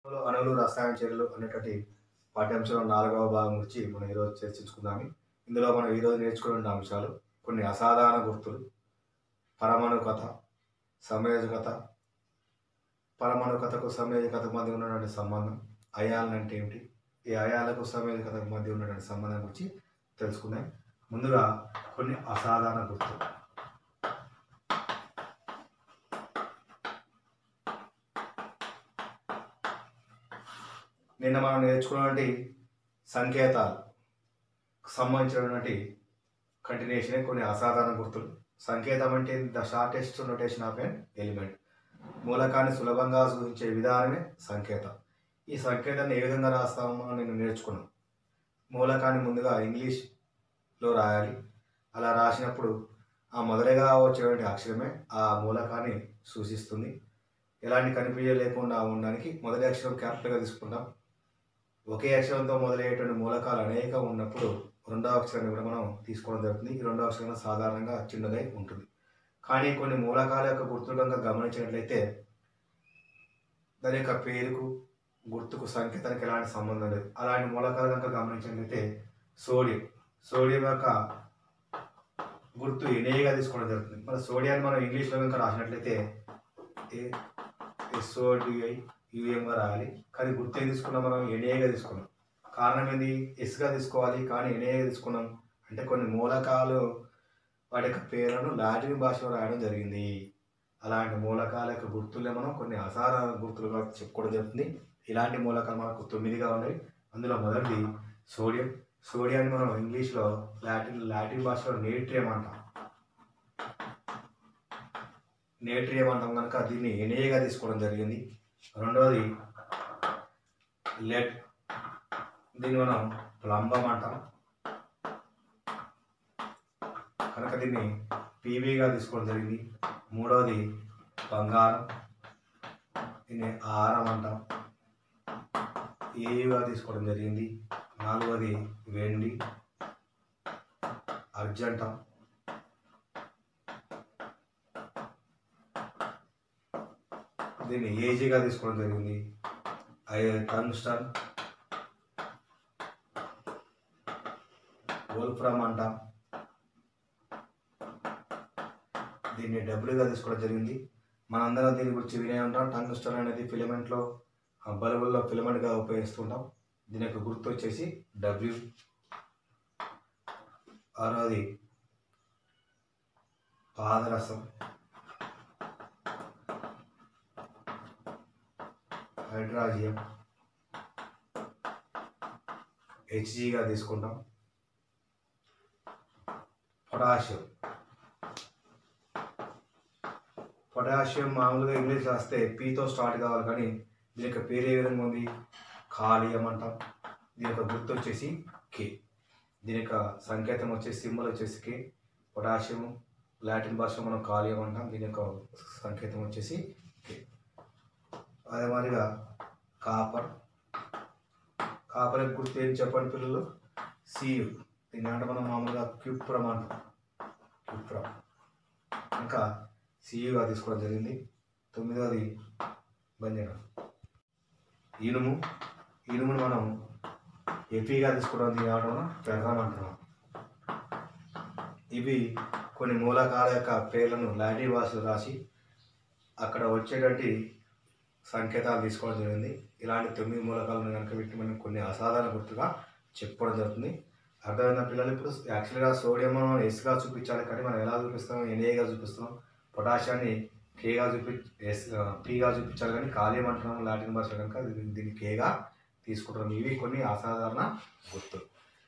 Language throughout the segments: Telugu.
అణువులు రసాయన చర్యలు అనేటువంటి పాఠ్యాంశంలో నాలుగవ భాగం గురించి మనం ఈరోజు చర్చించుకుందాం ఇందులో మనం ఈరోజు నేర్చుకునే అంశాలు కొన్ని అసాధారణ గుర్తులు పరమాణు కథ సంయోజకత పరమాణు కథకు సంయోజకతకు మధ్య ఉన్నటువంటి సంబంధం అయాలను అంటే ఏమిటి ఈ అయాలకు సంయోజకతకు మధ్య ఉన్నటువంటి సంబంధం గురించి తెలుసుకుందాం ముందుగా కొన్ని అసాధారణ గుర్తులు నిన్న మనం నేర్చుకున్నటువంటి సంకేతాలు సంబంధించినటువంటి కంటిన్యూషన్ కొన్ని అసాధారణ గుర్తులు సంకేతం అంటే the shortest notation of an element మూలకాన్ని సులభంగా సూచించే విధానమే సంకేతం ఈ సంకేతాన్ని ఏ విధంగా రాస్తామో నేను నేర్చుకున్నాను మూలకాన్ని ముందుగా ఇంగ్లీష్లో రాయాలి అలా రాసినప్పుడు ఆ మొదటిగా వచ్చేటువంటి అక్షరమే ఆ మూలకాన్ని సూచిస్తుంది ఎలాంటి కన్ఫ్యూజన్ లేకుండా ఉండడానికి మొదటి అక్షరం క్యాపిటల్గా తీసుకుంటాం ఒకే అక్షరంతో మొదలయ్యేటువంటి మూలకాలు అనేక ఉన్నప్పుడు రెండవ అక్షరాన్ని కూడా మనం తీసుకోవడం జరుగుతుంది ఈ రెండవ అక్షరం సాధారణంగా చిన్నదై ఉంటుంది కానీ కొన్ని మూలకాల యొక్క గుర్తులు కనుక గమనించినట్లయితే దాని యొక్క పేరుకు గుర్తుకు సంకేతానికి ఎలాంటి సంబంధం లేదు అలాంటి మూలకాలు కనుక గమనించినట్లయితే సోడియం సోడియం యొక్క గుర్తు ఎనేగా తీసుకోవడం జరుగుతుంది మన సోడియాన్ని మనం ఇంగ్లీష్లో కనుక రాసినట్లయితే ఏ ఎస్ఓడిఐ యూఎంగా రాయాలి కానీ గుర్తు ఏం తీసుకున్నాం మనం ఎన్ఏగా తీసుకున్నాం కారణం ఏంది ఎస్గా తీసుకోవాలి కానీ ఎన్ఏగా తీసుకున్నాం అంటే కొన్ని మూలకాలు వాటి యొక్క పేర్లను లాటిన్ భాషలో రాయడం జరిగింది అలాంటి మూలకాల యొక్క గుర్తులే మనం కొన్ని అసాధారణ గుర్తులుగా చెప్పుకోవడం జరుగుతుంది ఇలాంటి మూలకాలు మనకు తొమ్మిదిగా ఉన్నాయి అందులో మొదటిది సోడియం సోడియాన్ని మనం ఇంగ్లీష్లో లాటిన్ లాటిన్ భాషలో నేట్రియం అంటాం నేట్రియం అంటాం కనుక దీన్ని ఎనేగా తీసుకోవడం జరిగింది రెండవది లెడ్ దీన్ని మనం ప్లంబం అంటాం కనుక దీన్ని పీవీగా తీసుకోవడం జరిగింది మూడవది బంగారం దీన్ని ఆరం అంటాం ఏయుగా తీసుకోవడం జరిగింది నాలుగవది వెండి అర్జంటం దీన్ని ఏజీగా తీసుకోవడం జరిగింది టంగ్స్టన్ వోల్ఫ్రామ్ అంటాం దీన్ని డబ్ల్యూగా తీసుకోవడం జరిగింది మనందరం దీని గురించి వినే ఉంటాం టంగ్స్టన్ అనేది ఫిలమెంట్లో బల్బుల్లో ఫిలమెంట్గా ఉపయోగిస్తుంటాం దీని యొక్క గుర్తు వచ్చేసి డబ్ల్యూ ఆరోది పాదరసం హైడ్రాజియం హెచ్జిగా తీసుకుంటాం పొటాషియం పొటాషియం మామూలుగా ఇంగ్లీష్ రాస్తే పీతో స్టార్ట్ కావాలి కానీ దీని యొక్క పేరు ఏ విధంగా ఉంది కాలియం అంటాం దీని యొక్క గుర్తు వచ్చేసి కే దీని యొక్క సంకేతం వచ్చేసి సింబల్ వచ్చేసి కే పొటాషియం లాటిన్ భాషలో మనం కాలియం అంటాం దీని యొక్క సంకేతం వచ్చేసి కే అదే మాదిరిగా కాపర్ కాపర్ యొక్క గుర్తు ఏం చెప్పండి పిల్లలు సీయు దీన్ని అంటే మనం మామూలుగా క్యూప్రమ్ అంటాం క్యూప్రమ్ ఇంకా సీయుగా తీసుకోవడం జరిగింది తొమ్మిదవది బంజరం ఇనుము ఇనుమును మనం ఎఫీగా తీసుకోవడం కావడం పెర్రం అంటున్నాం ఇవి కొన్ని మూలకాల యొక్క పేర్లను లాటిన్ భాషలో రాసి అక్కడ వచ్చేటువంటి సంకేతాలు తీసుకోవడం జరిగింది ఇలాంటి తొమ్మిది మూలకాలను కనుక పెట్టి మనం కొన్ని అసాధారణ గుర్తుగా చెప్పుకోవడం జరుగుతుంది అర్థమైన పిల్లలు ఇప్పుడు యాక్చువల్గా సోడియం మనం ఎస్గా చూపించాలి కానీ మనం ఎలా చూపిస్తాం ఎన్ఏగా చూపిస్తాం పొటాషియాన్ని కేగా చూపి ఎస్ పీగా చూపించాలి కానీ కాలియం అంటున్నాం లాటిన్ భాష కనుక దీన్ని దీన్ని కేగా తీసుకుంటున్నాం ఇవి కొన్ని అసాధారణ గుర్తులు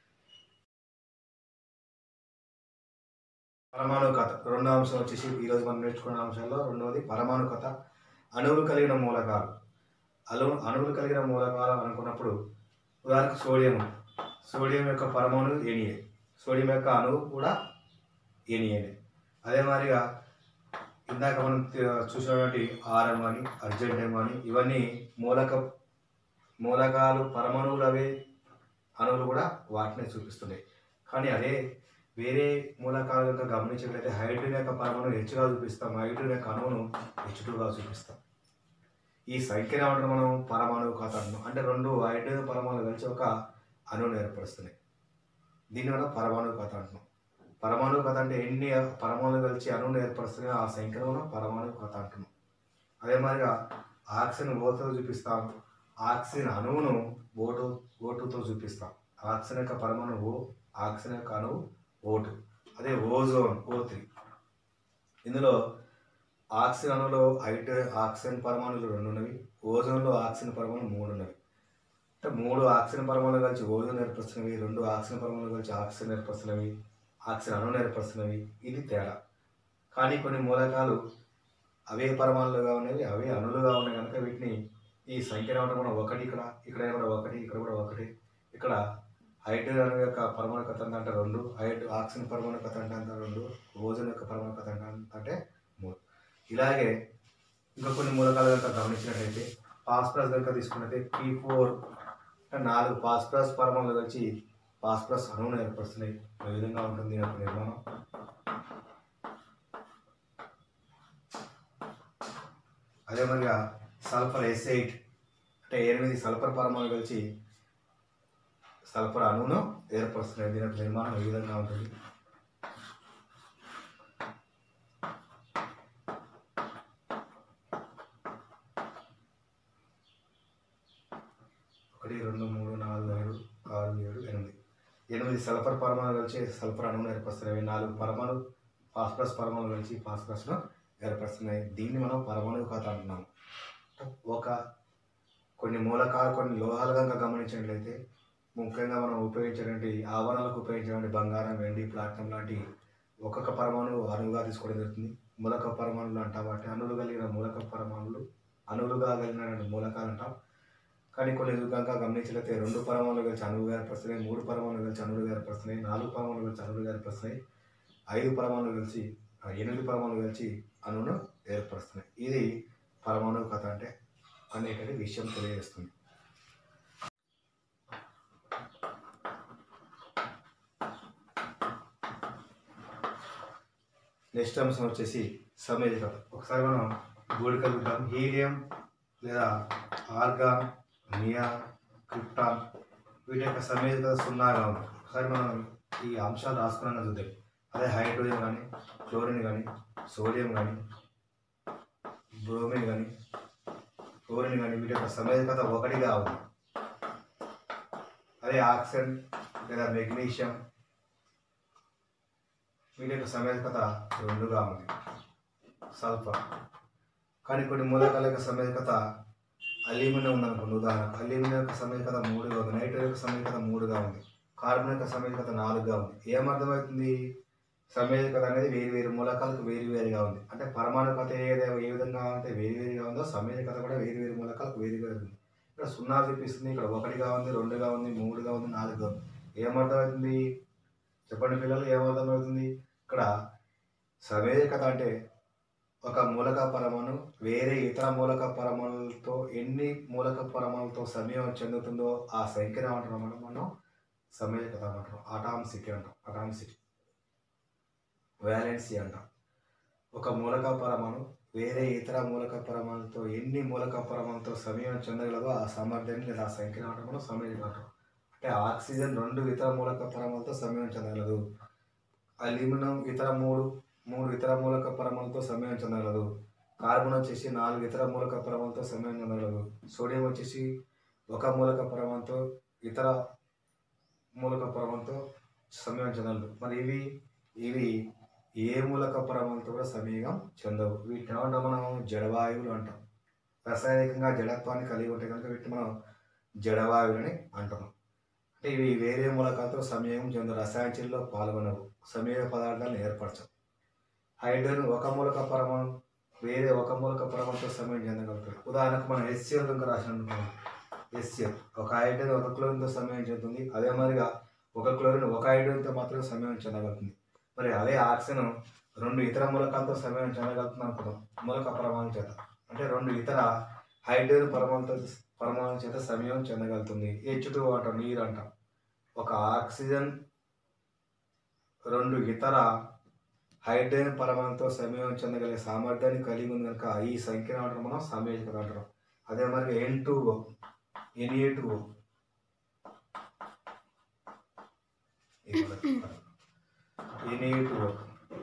పరమాణు కథ రెండో అంశం వచ్చేసి ఈరోజు మనం నేర్చుకున్న అంశాల్లో రెండవది పరమాణు కథ అణువులు కలిగిన మూలకాలు అణు అణువులు కలిగిన మూలకాలు అనుకున్నప్పుడు ఉదాహరణకు సోడియం సోడియం యొక్క పరమాణు ఎనియే సోడియం యొక్క అణువు కూడా ఎనియేనే అదే మాదిరిగా ఇందాక మనం త- చూసినటువంటి ఆరం కానీ అర్జెంటైన్ కానీ ఇవన్నీ మూలక మూలకాలు పరమాణువులు అవే అణువులు కూడా వాటినే చూపిస్తున్నాయి కానీ అదే వేరే మూలకాలు కనుక గమనించినట్లయితే హైడ్రోజన్ యొక్క పరమాణు హెచ్గా చూపిస్తాం హైడ్రోజన్ యొక్క అణువును హెచ్ టూగా చూపిస్తాం ఈ సంఖ్యను ఏమంటారు మనం పరమాణువు కథ అంటున్నాం అంటే రెండు హైడ్రోజన్ పరమాణువులు కలిసి ఒక అణువును ఏర్పరుస్తున్నాయి దీన్ని మనం పరమాణువు కథ అంటున్నాం పరమాణువు కథ అంటే ఎన్ని పరమాణువులు కలిసి అణువును ఏర్పరుస్తున్నాయో ఆ సంఖ్యను మనం పరమాణువు కథ అంటున్నాం అదే మాదిరిగా ఆక్సిజన్ ఓతో చూపిస్తాం ఆక్సిజన్ అణువును ఓటు ఓటుతో చూపిస్తాం ఆక్సిజన్ యొక్క పరమాణువు ఓ ఆక్సిజన్ యొక్క అణువు ఓటు అదే ఓజోన్ ఓ త్రీ ఇందులో ఆక్సిజన్ అణువులో హైడ్రో ఆక్సిజన్ పరమాణువులు రెండు ఉన్నవి ఓజోన్లో ఆక్సిజన్ పరమాణువు మూడు ఉన్నవి అంటే మూడు ఆక్సిజన్ పరమాణువులు కలిసి ఓజోన్ ఏర్పరుస్తున్నవి రెండు ఆక్సిజన్ పరమాణువులు కలిసి ఆక్సిజన్ ఏర్పరుస్తున్నవి ఆక్సిజన్ అణువును ఏర్పరుస్తున్నవి ఇది తేడా కానీ కొన్ని మూలకాలు అవే పరమాణులుగా ఉన్నవి అవే అణులుగా ఉన్నాయి కనుక వీటిని ఈ సంఖ్య రావడం మనం ఒకటి ఇక్కడ ఇక్కడ కూడా ఒకటి ఇక్కడ కూడా ఒకటి ఇక్కడ హైడ్రోజన్ అణువు యొక్క పరమాణు కథ ఎంత అంటే రెండు హైడ్రో ఆక్సిజన్ పరమాణు కథ అంటే అంత రెండు ఓజోన్ యొక్క పరమాణు కథ అంటే అంత అంటే మూడు ఇలాగే ఇంకా కొన్ని మూలకాలు కనుక గమనించినట్లయితే ఫాస్ఫరస్ కనుక తీసుకున్నట్లయితే పీ ఫోర్ నాలుగు ఫాస్ఫరస్ పరమాణులు కలిసి ఫాస్ఫరస్ అణువును ఏర్పరుస్తున్నాయి ఈ విధంగా ఉంటుంది దీని యొక్క నిర్మాణం అదే మాదిరిగా సల్ఫర్ ఎస్ ఎయిట్ అంటే ఎనిమిది సల్ఫర్ పరమాణులు కలిసి సల్ఫర్ అణువును ఏర్పరుస్తున్నాయి దీని యొక్క నిర్మాణం ఈ విధంగా ఉంటుంది ఒకటి రెండు మూడు నాలుగు ఐదు ఆరు ఏడు ఎనిమిది ఎనిమిది సల్ఫర్ పరమాణులు కలిసి సల్ఫర్ అణువును ఏర్పరుస్తున్నాయి నాలుగు పరమాణు ఫాస్ఫరస్ పరమాణులు కలిసి ఫాస్ఫరస్ను ఏర్పరుస్తున్నాయి దీన్ని మనం పరమాణు కథ అంటున్నాం ఒక కొన్ని మూలకాలు కొన్ని లోహాలు కనుక గమనించినట్లయితే ముఖ్యంగా మనం ఉపయోగించేటువంటి ఆవరణలకు ఉపయోగించేటువంటి బంగారం వెండి ప్లాటినం లాంటి ఒక్కొక్క పరమాణువు అణువుగా తీసుకోవడం జరుగుతుంది మూలక పరమాణులు అంటాం వాటి అణువులు కలిగిన మూలక పరమాణులు అణువులుగా కలిగిన మూలకాలు అంటాం కానీ కొన్ని కనుక గమనించినట్లయితే రెండు పరమాణులు కలిసి అణువుగా ఏర్పరుస్తున్నాయి మూడు పరమాణులు కలిసి అణువులుగా ఏర్పరుస్తున్నాయి నాలుగు పరమాణులు కలిసి అణువులుగా ఏర్పరుస్తున్నాయి ఐదు పరమాణులు కలిసి ఆ ఎనిమిది పరమాణులు కలిసి అణువును ఏర్పరుస్తున్నాయి ఇది పరమాణు కథ అంటే అనేటువంటి విషయం తెలియజేస్తుంది నెక్స్ట్ అంశం వచ్చేసి సమేధికత ఒకసారి మనం గూడి కలుగుతాం హీలియం లేదా ఆర్గాన్ నియా క్రిప్టాన్ వీటి యొక్క సమేధికత సున్నాగా ఉంది ఒకసారి మనం ఈ అంశాలు రాసుకున్నాక చూద్దాం అదే హైడ్రోజన్ కానీ క్లోరిన్ కానీ సోడియం కానీ బ్రోమిన్ కానీ క్లోరిన్ కానీ వీటి యొక్క సమేధికత ఒకటిగా ఉంది అదే ఆక్సిజన్ లేదా మెగ్నీషియం వీటి యొక్క సమేధికత రెండుగా ఉంది సల్ఫర్ కానీ కొన్ని మూలకాల యొక్క సమేధికత అల్యూమినియం ఉందనుకోండి ఉదాహరణ అల్యూమినియం యొక్క సమేధికత మూడుగా ఉంది నైట్రోజన్ యొక్క సమేధికత మూడుగా ఉంది కార్బన్ యొక్క సమేధికత నాలుగుగా ఉంది ఏమర్థమవుతుంది సమేధికత అనేది వేరు వేరు మూలకాలకు వేరు వేరుగా ఉంది అంటే పరమాణు కథ ఏ ఏ విధంగా అంటే వేరు వేరుగా ఉందో సమేధికత కూడా వేరు వేరు మూలకాలకు వేరు వేరు ఉంది ఇక్కడ సున్నా చూపిస్తుంది ఇక్కడ ఒకటిగా ఉంది రెండుగా ఉంది మూడుగా ఉంది నాలుగుగా ఉంది ఏమర్థమవుతుంది చెప్పండి పిల్లలు ఏమర్థమవుతుంది ఇక్కడ సమేధికత అంటే ఒక మూలక పరమాణు వేరే ఇతర మూలక పరమాణులతో ఎన్ని మూలక పరమాణులతో సమయం చెందుతుందో ఆ సంఖ్యను ఏమంటున్నాం మనం మనం సమేధికత అంటాం అటామిసిటీ అంటాం అటామిసిటీ వ్యాలెన్సీ అంటాం ఒక మూలక పరమాణు వేరే ఇతర మూలక పరమాణులతో ఎన్ని మూలక పరమాణులతో సమయం చెందగలదో ఆ సామర్థ్యాన్ని లేదా ఆ సంఖ్యను అంటాం మనం సమేధికత అంటాం అంటే ఆక్సిజన్ రెండు ఇతర మూలక పరమాణులతో సమయం చెందగలదు అల్యూమినియం ఇతర మూడు మూడు ఇతర మూలక పరమాణులతో సమయం చెందగలదు కార్బన్ వచ్చేసి నాలుగు ఇతర మూలక పరమాణులతో సమయం చెందగలదు సోడియం వచ్చేసి ఒక మూలక పరమాణుతో ఇతర మూలక పరమాణుతో సమయం చెందగలదు మరి ఇవి ఇవి ఏ మూలక పరమాణులతో కూడా సమయం చెందవు వీటిని ఏమంటాం మనం జడవాయువులు అంటాం రసాయనికంగా జడత్వాన్ని కలిగి ఉంటే కనుక వీటిని మనం జడవాయువులని అంటున్నాం అంటే ఇవి వేరే మూలకాలతో సమయం చెందు రసాయన పాల్గొనవు సమయ పదార్థాలను ఏర్పరచవు హైడ్రోజన్ ఒక మూలక పరమాణు వేరే ఒక మూలక పరమాణుతో సమయం చెందగలుగుతుంది ఉదాహరణకు మనం ఎస్సిఎల్ కనుక రాసినట్టున్నాం ఎస్సిఎల్ ఒక హైడ్రోజన్ ఒక క్లోరిన్తో సమయం చెందుతుంది అదే మాదిరిగా ఒక క్లోరిన్ ఒక హైడ్రోజన్తో మాత్రమే సమయం చెందగలుగుతుంది మరి అదే ఆక్సిజన్ రెండు ఇతర మూలకాలతో సమయం చెందగలుగుతుంది అనుకుందాం మూలక పరమాణు చేత అంటే రెండు ఇతర హైడ్రోజన్ పరమాణుతో పరమాణు చేత సమయం చెందగలుగుతుంది హెచ్ టూ అంటాం నీరు అంటాం ఒక ఆక్సిజన్ రెండు ఇతర హైడ్రోజన్ పరమాణుతో సమయం చెందగలిగే సామర్థ్యాన్ని కలిగి ఉంది కనుక ఈ సంఖ్యను అంటారు మనం సమయోజికత అంటారు అదే మరి N two O NA two O NA two O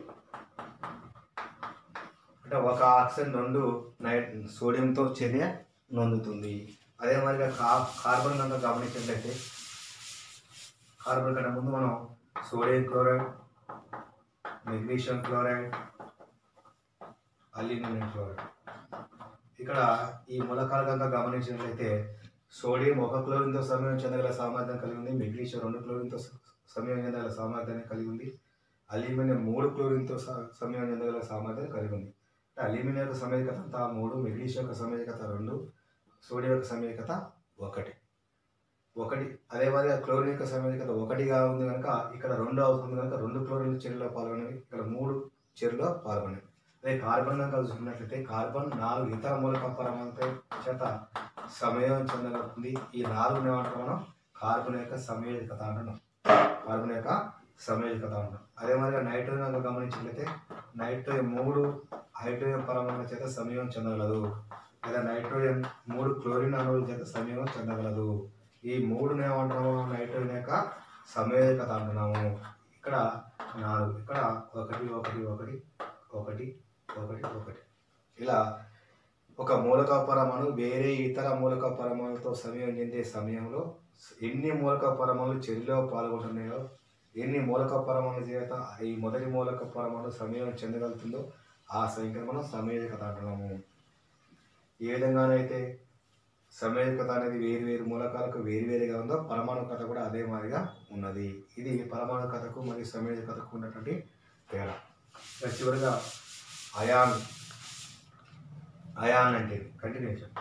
అంటే ఒక ఆక్సిజన్ రెండు నైట్ సోడియంతో చర్య నొందుతుంది అదే మాదిరిగా కా కార్బన్ కనుక గమనించినట్లయితే కార్బన్ కన్నా ముందు మనం sodium chloride magnesium chloride aluminium chloride ఇక్కడ ఈ మూలకాలు కనుక గమనించినట్లయితే సోడియం ఒక క్లోరిన్తో సమయం చెందగల సామర్థ్యం కలిగి ఉంది మెగ్నీషియం రెండు క్లోరిన్తో స- సమయం చెందగల సామర్థ్యాన్ని కలిగి ఉంది అల్యూమినియం మూడు క్లోరిన్తో స- సమయం చెందగల సామర్థ్యం కలిగి ఉంది అంటే అల్యూమినియం యొక్క సమయకత అంతా మూడు మెగ్నీషియం యొక్క సమయకత రెండు సోడియం యొక్క సమయకత ఒకటి ఒకటి అదే మాదిరిగా క్లోరిన్ యొక్క సమయకత ఒకటిగా ఉంది కనుక ఇక్కడ రెండు అవుతుంది కనుక రెండు క్లోరిన్ చర్యలో పాల్గొనేవి ఇక్కడ మూడు చర్యలో పాల్గొనేవి అదే కార్బన్ కనుక చూసుకున్నట్లయితే కార్బన్ నాలుగు ఇతర మూలక పరమాణులతో చేత సమయం చెందగలుగుతుంది ఈ నాలుగు ఏమంటాం మనం కార్బన్ యొక్క సమయోజికత అంటున్నాం కార్బన్ యొక్క సమయోజికత అంటున్నాం అదే మాదిరిగా నైట్రోజన్ కనుక గమనించినట్లయితే నైట్రోజన్ మూడు హైడ్రోజన్ పరమాణుల చేత సమయం చెందగలదు లేదా నైట్రోజన్ మూడు క్లోరిన్ అణువుల చేత సమయం చెందగలదు ఈ మూడు ఏమంటున్నాము నైట్రోజన్ యొక్క సమయోజికత అంటున్నాము ఇక్కడ నాలుగు ఇక్కడ ఒకటి ఒకటి ఒకటి ఒకటి ఒకటి ఒకటి ఇలా ఒక మూలక పరమాణు వేరే ఇతర మూలక పరమాణులతో సమయం చెందే సమయంలో ఎన్ని మూలక పరమాణులు చర్యలో పాల్గొంటున్నాయో ఎన్ని మూలక పరమాణుల చేత ఈ మొదటి మూలక పరమాణు సమయం చెందగలుగుతుందో ఆ సంఖ్యను మనం సమయోజికత అంటున్నాము ఏ విధంగానైతే సమయోజికత అనేది వేరు వేరు మూలకాలకు వేరు వేరుగా ఉందో పరమాణు కథ కూడా అదే మాదిరిగా ఉన్నది ఇది పరమాణు కథకు మరియు సమయోజికతకు ఉన్నటువంటి తేడా ఇక చివరిగా అయాన్ అయాన్ అంటే కంటిన్యూషన్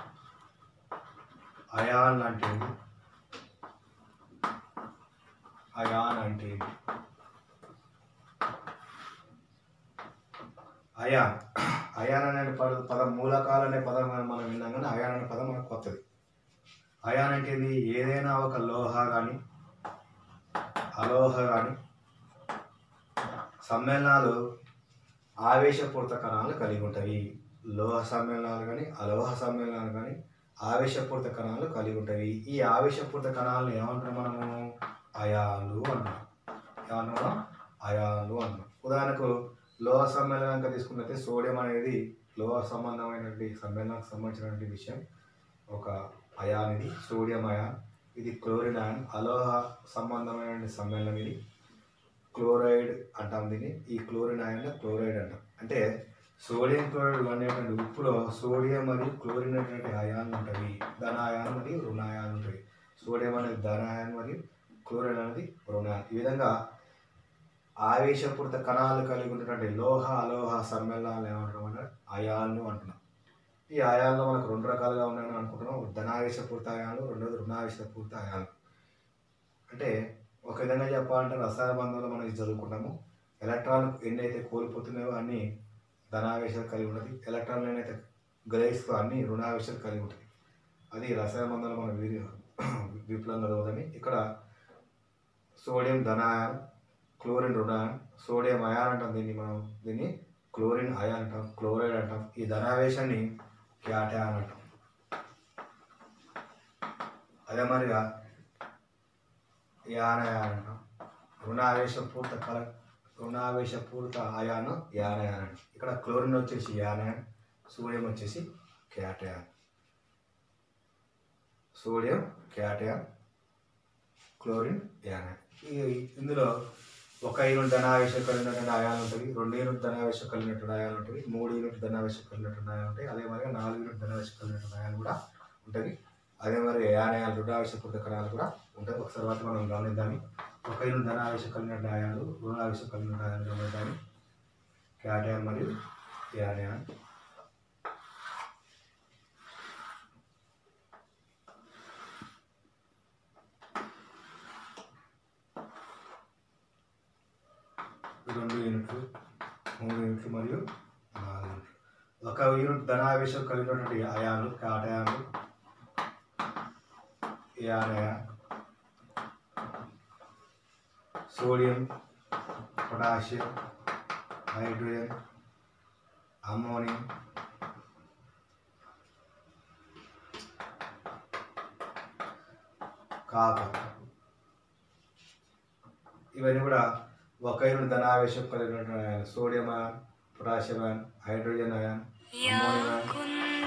అయాన్ అంటే ఏంటి? అయాన్ అంటే ఏంటి? అయాన్ అయాన్ అనే పద పదం మూలకాలు అనే పదం మనం మనం విన్నాం కానీ అయాన్ అనే పదం మనకు కొత్తది అయాన్ అంటే ఏంది? ఏదైనా ఒక లోహ కానీ అలోహ కానీ సమ్మేళనాలు ఆవేశపూరిత కణాలు కలిగి ఉంటాయి లోహ సమ్మేళనాలు కానీ అలోహ సమ్మేళనాలు కానీ ఆవేశపూరిత కణాలు కలిగి ఉంటాయి ఈ ఆవేశపూరిత కణాలను ఏమంటాం మనము అయాలు అన్నాం ఏమంటున్నాం అయాలు అన్నాం ఉదాహరణకు లోహ సమ్మేళనం కనుక తీసుకున్నట్లయితే సోడియం అనేది లోహ సంబంధమైనటువంటి సమ్మేళనానికి సంబంధించినటువంటి విషయం ఒక అయాన్ ఇది సోడియం అయాన్ ఇది క్లోరిన్ అయాన్ అలోహ సంబంధమైన సమ్మేళనం ఇది క్లోరైడ్ అంటాం దీన్ని ఈ క్లోరిన్ అయాన్ క్లోరైడ్ అంటాం అంటే సోడియం క్లోరైడ్ అనేటువంటి ఉప్పులో సోడియం మరియు క్లోరిన్ అనేటువంటి అయాన్లు ఉంటాయి ధన అయాన్ మరియు రుణాయాన్ ఉంటాయి సోడియం అనేది ధన అయాన్ మరియు క్లోరైడ్ అనేది రుణాయాన్ ఈ విధంగా ఆవేశపూరిత కణాలు కలిగి ఉన్నటువంటి లోహ అలోహ సమ్మేళనాలు ఏమంటున్నాం అంటే అయాన్లు అంటున్నాం ఈ అయాన్లో మనకు రెండు రకాలుగా ఉన్నాయని అనుకుంటున్నాం ఒకటి ధనావేశపూరిత అయాన్లు రెండోది రుణావేశపూరిత అయాన్లు అంటే ఒక విధంగా చెప్పాలంటే రసాయన బంధంలో మనం ఇది చదువుకుంటాము ఎలక్ట్రాన్ ఎన్నైతే కోల్పోతున్నాయో అన్ని ధనావేశాలు కలిగి ఉంటుంది ఎలక్ట్రాన్లు ఏనైతే గ్రహిస్తూ అన్ని రుణావేశాలు కలిగి ఉంటుంది అది రసాయన బంధంలో మనం వీరి విప్లవంగా చదువుతామి ఇక్కడ సోడియం ధనాయాన్ క్లోరిన్ రుణాయాన్ సోడియం అయాన్ అంటాం దీన్ని మనం దీన్ని క్లోరిన్ అయాన్ అంటాం క్లోరైడ్ అంటాం ఈ ధనావేశాన్ని క్యాటయాన్ అంటాం అదే మరిగా యానయాన్ అంటాం రుణావేశపూర్త కల రుణావేశపూరిత అయాను యానయాన్ అంటాం ఇక్కడ క్లోరిన్ వచ్చేసి యానయాన్ సోడియం వచ్చేసి cation sodium cation chlorine anion ఈ ఇందులో ఒక యూనిట్ ధనావేశం కలిగినటువంటి అయాలు ఉంటుంది రెండు యూనిట్ ధనావేశం కలిగినటువంటి అయాలు ఉంటుంది మూడు యూనిట్ ధనావేశం కలిగినటువంటి అయాలు ఉంటాయి అదే మరి నాలుగు యూనిట్ ధనావేశం కలిగినటువంటి అయాలు కూడా ఉంటుంది అదే మరి యానయాలు రుణావేశపూరిత కణాలు కూడా ఉంటాయి ఒకసారి వాటి మనం గమనిద్దాం ఒక యూనిట్ ధనావేశం కలిగినటువంటి అయాలు రుణావేశం కలిగినటువంటి అయాలు గమనిద్దాం క్యాటయాన్ మరియు యానయాన్ రెండు యూనిట్లు మూడు యూనిట్లు మరియు నాలుగు యూనిట్లు ఒక యూనిట్ ధనావేశం కలిగినటువంటి అయాలు కాటయాలు యానయ sodium potassium hydrogen ammonium copper ఇవన్నీ కూడా ఒక యూనిట్ ధనావేశం కలిగిన ion sodium ion potassium ion hydrogen ion ammonium ion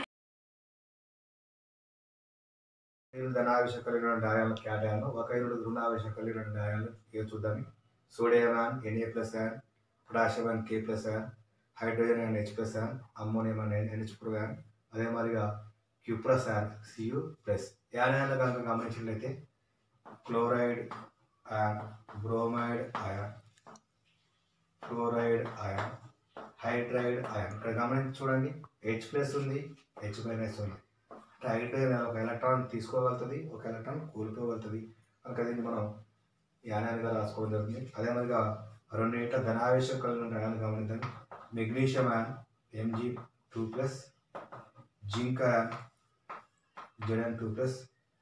unit ధనావేశం కలిగిన అయాన్లు క్యాటయాన్లు ఒక యూనిట్ రుణావేశం కలిగిన అయాన్లు ఏం చూద్దాం sodium ion NA plus ion potassium ion K plus ion hydrogen ion H plus ion ammonium ion NH four ion అదే మాదిరిగా క్యూప్రస్ అయాన్ సియు ప్లస్ యానాయాన్లు కనుక గమనించినట్లయితే chloride ion bromide ion fluoride ion hydride ion ఇక్కడ గమనించి చూడండి హెచ్ ప్లస్ ఉంది హెచ్ మైనస్ ఉంది అంటే హైడ్రోజన్ ఒక ఎలక్ట్రాన్ తీసుకోగలుగుతుంది ఒక ఎలక్ట్రాన్ కోల్పోగలుగుతుంది కనుక దీన్ని మనం యానాలుగా రాసుకోవడం జరుగుతుంది అదే మాదిరిగా రెండు ఇట్ల ధనావేశం కలిగిన అయాన్ గమనిద్దాం magnesium ion MG two plus zinc ion ZN two plus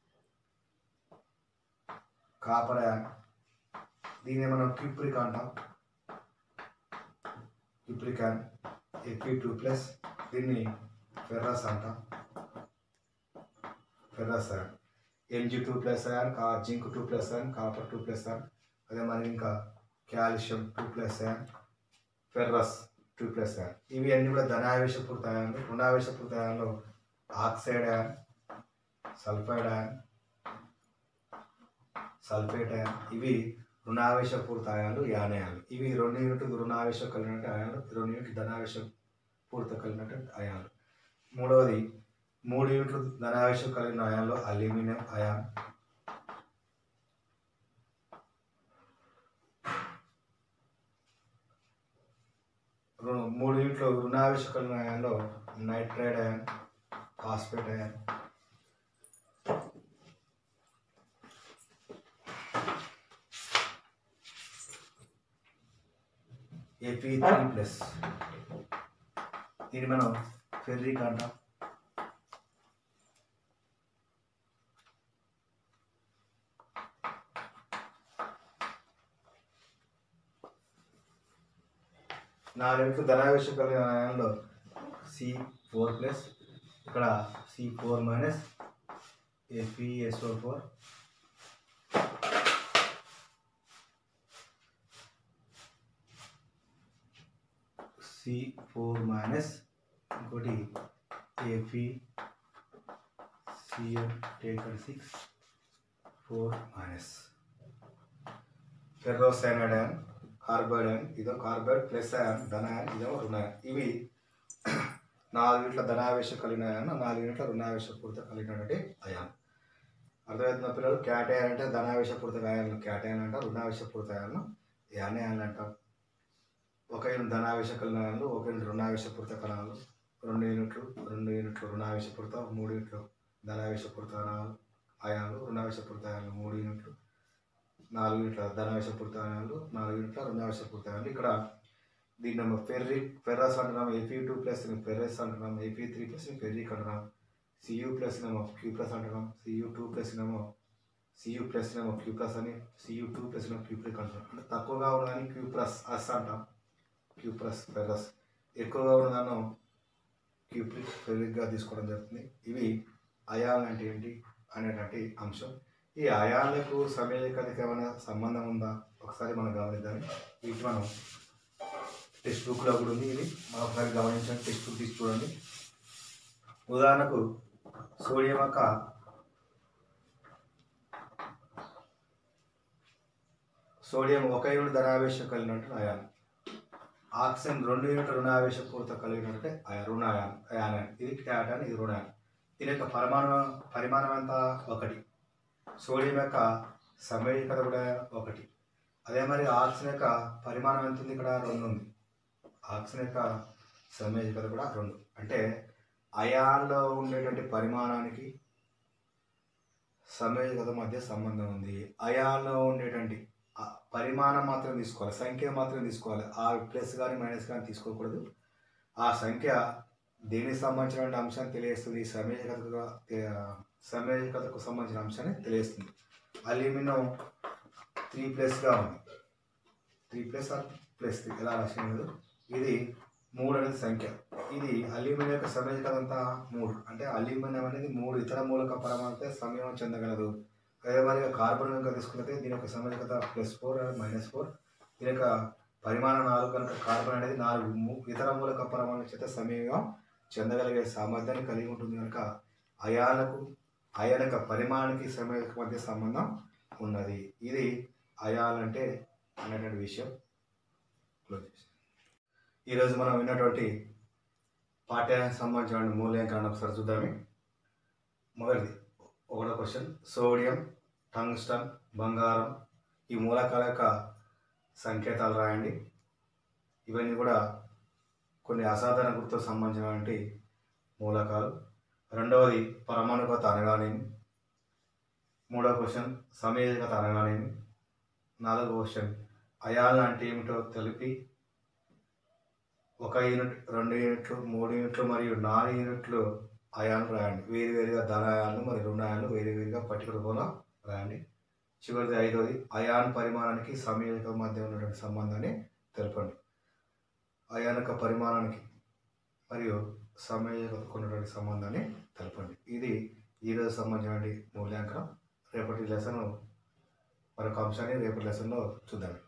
copper ion దీన్ని మనం క్యూప్రిక్ అంటాం క్యూప్రికాన్ ఎపి టూ ప్లస్ దీన్ని ఫెర్రస్ అంటాం ferrous ion MG two plus ion కా zinc two plus ion copper two plus ion అదే మరి ఇంకా calcium two plus ion ferrous two plus ion ఇవి అన్ని కూడా ధనావేశపూరిత అయాన్లు రుణావేశపూరిత అయాన్లో oxide ion sulphide ion sulphate ion ఇవి రుణావేశపూరిత అయాలు యానయాలు ఇవి రెండు యూనిట్లు రుణావేశం కలిగినట్టు అయాలు రెండు యూనిట్లు ధనావేశం పూరిత కలిగినట్టు అయాలు మూడవది మూడు యూనిట్లు ధనావేశం కలిగిన అయాన్లో అల్యూమినియం అయాన్ రు- మూడు యూనిట్లు రుణావేశం కలిగిన అయాన్లో nitride ion phosphate ion FE three plus దీన్ని మనం ఫెర్రిక్ అంటాం నాలుగు ధనావేశం కలిగిన అయాన్లో సి ఫోర్ ప్లస్ ఇక్కడ C four minus FESO four C four minus ఇంకోటి ఏపీ సిఎన్ టేకర్ six four minus ferrocyanide ion carbide ion ఇదో కార్బైడ్ ప్లస్ అయాన్ ధనాయాన్ ఇదో రుణాయాన్ ఇవి నాలుగు యూనిట్ల ధనావేశం కలిగిన అయాన్ నాలుగు యూనిట్ల రుణావేశపూరిత కలిగినటువంటి అయాన్ అర్థమవుతున్న పిల్లలు క్యాటయాన్ అంటే ధనావేశపూరిత అయాన్లు క్యాటయాన్ అంటారు రుణావేశపూరిత అయాన్లు యానయాన్లు అంటాం ఒక యూనిట్ ధనావేశ కలనాలు ఒక యూనిట్ రుణావేశపూరిత కణాలు రెండు యూనిట్లు రెండు యూనిట్లు రుణావేశపూరిత మూడు యూనిట్లు ధనావేశపూరిత కణాలు అయాలు రుణావేశపూరిత అయాలు మూడు యూనిట్లు నాలుగు యూనిట్ల ధనావేశపూరిత అయాలు నాలుగు యూనిట్ల రుణావేశపూరిత అయాలు ఇక్కడ దీన్ని మనం ఫెర్రి ఫెర్రస్ అంటున్నాం ఏపీ టూ ప్లస్ ఫెర్రస్ అంటున్నాం ఏపీ త్రీ ప్లస్ ఫెర్రిక్ అంటున్నాం సియూ ప్లస్ ఏమో క్యూ ప్లస్ అంటున్నాం సియూ టూ ప్లస్ ఏమో సియూ ప్లస్ ఏమో క్యూ ప్లస్ అని సియూ టూ ప్లస్ ఏమో క్యూ ప్రిక్ అంటున్నాం అంటే తక్కువగా ఉన్నదని క్యూ ప్లస్ అస్ అంటాం క్యూప్రస్ ఫెరస్ ఎక్కువగా ఉన్నదాన్ని క్యూప్రిక్ ఫెరిక్గా తీసుకోవడం జరుగుతుంది ఇవి అయాన్ అంటే ఏంటి అనేటువంటి అంశం ఈ అయాన్లకు సమేకతకి ఏమైనా సంబంధం ఉందా ఒకసారి మనం గమనిద్దాం వీటి మనం టెక్స్ట్ బుక్లో కూడా ఉంది ఇది మనం ఒకసారి గమనించండి టెక్స్ట్ బుక్ తీసి చూడండి ఉదాహరణకు సోడియం యొక్క సోడియం ఒక యూనిట్ ధనావేశం కలిగినట్టు అయాన్ ఆక్సిజన్ రెండు యూనిట్ల రుణావేశపూరిత కలిగినట్టే అయ- రుణాయాన్ అయాన్ ఇది క్యాటాన్ ఇది రుణాయాన్ దీని యొక్క పరిమాణం పరిమాణం ఎంత ఒకటి సోడియం యొక్క సమయోజికత కూడా ఒకటి అదే మరి ఆక్సిజన్ యొక్క పరిమాణం ఎంత ఉంది ఇక్కడ రెండు ఉంది ఆక్సిజన్ యొక్క సమయోజికత కూడా రెండు అంటే అయాన్లో ఉండేటువంటి పరిమాణానికి సమయోజికత మధ్య సంబంధం ఉంది అయాన్లో ఉండేటువంటి ఆ పరిమాణం మాత్రం తీసుకోవాలి సంఖ్య మాత్రం తీసుకోవాలి ఆ ప్లస్ కానీ మైనస్ కానీ తీసుకోకూడదు ఆ సంఖ్య దేనికి సంబంధించిన అంశాన్ని తెలియస్తుంది సమయోజకతకు సమయోజకతకు సంబంధించిన అంశాన్ని తెలియస్తుంది అల్యూమినియం త్రీ ప్లస్గా ఉంది three plus or plus three ఎలా రాసినది ఇది మూడు అనేది సంఖ్య ఇది అల్యూమినియం యొక్క సమయోజకత అంతా మూడు అంటే అల్యూమినియం అనేది మూడు ఇతర మూలక పరమాణులతో సమయం చెందగలదు అదే మాదిరిగా కార్బన్ కనుక తీసుకుంటే దీని యొక్క సంయోజకత ప్లస్ ఫోర్ మైనస్ ఫోర్ దీని యొక్క పరిమాణం నాలుగు కనుక కార్బన్ అనేది నాలుగు ము- ఇతర మూలక పరమాణుల చేత సమయంగా చెందగలిగే సామర్థ్యాన్ని కలిగి ఉంటుంది కనుక అయాలకు అయాల యొక్క పరిమాణానికి సమయానికి మధ్య సంబంధం ఉన్నది ఇది అయాలంటే అనేటువంటి విషయం క్లోజ్ చేసి ఈరోజు మనం విన్నటువంటి పాఠ్యానికి సంబంధించిన మూల్యాంకనం ఒకసారి చూద్దామే మొదటిది ఒకటో క్వశ్చన్ సోడియం టంగ్స్టన్ బంగారం ఈ మూలకాల యొక్క సంకేతాలు రాయండి ఇవన్నీ కూడా కొన్ని అసాధారణ గుర్తుకు సంబంధించినటువంటి మూలకాలు రెండవది పరమాణుకత అనగానేమి మూడవ క్వశ్చన్ సమయోజకత అనగానేమి నాలుగవ క్వశ్చన్ అయాల్ అంటే ఏమిటో తెలిపి ఒక యూనిట్ రెండు యూనిట్లు మూడు యూనిట్లు మరియు నాలుగు యూనిట్లు అయాన్లు రాయండి వేరు వేరుగా ధన అయాన్లు మరియు రుణ అయాన్లు వేరు వేరుగా పట్టిక రూపంలో రాయండి చివరిది ఐదవది అయాన్ పరిమాణానికి సంయోజక మధ్య ఉన్నటువంటి సంబంధాన్ని తెలపండి అయాన్ యొక్క పరిమాణానికి మరియు సంయోజకతకు ఉన్నటువంటి సంబంధాన్ని తెలపండి ఇది ఈరోజు సంబంధించిన మూల్యాంకనం రేపటి లెసన్ మరొక అంశాన్ని రేపటి లెసన్లో చూద్దాం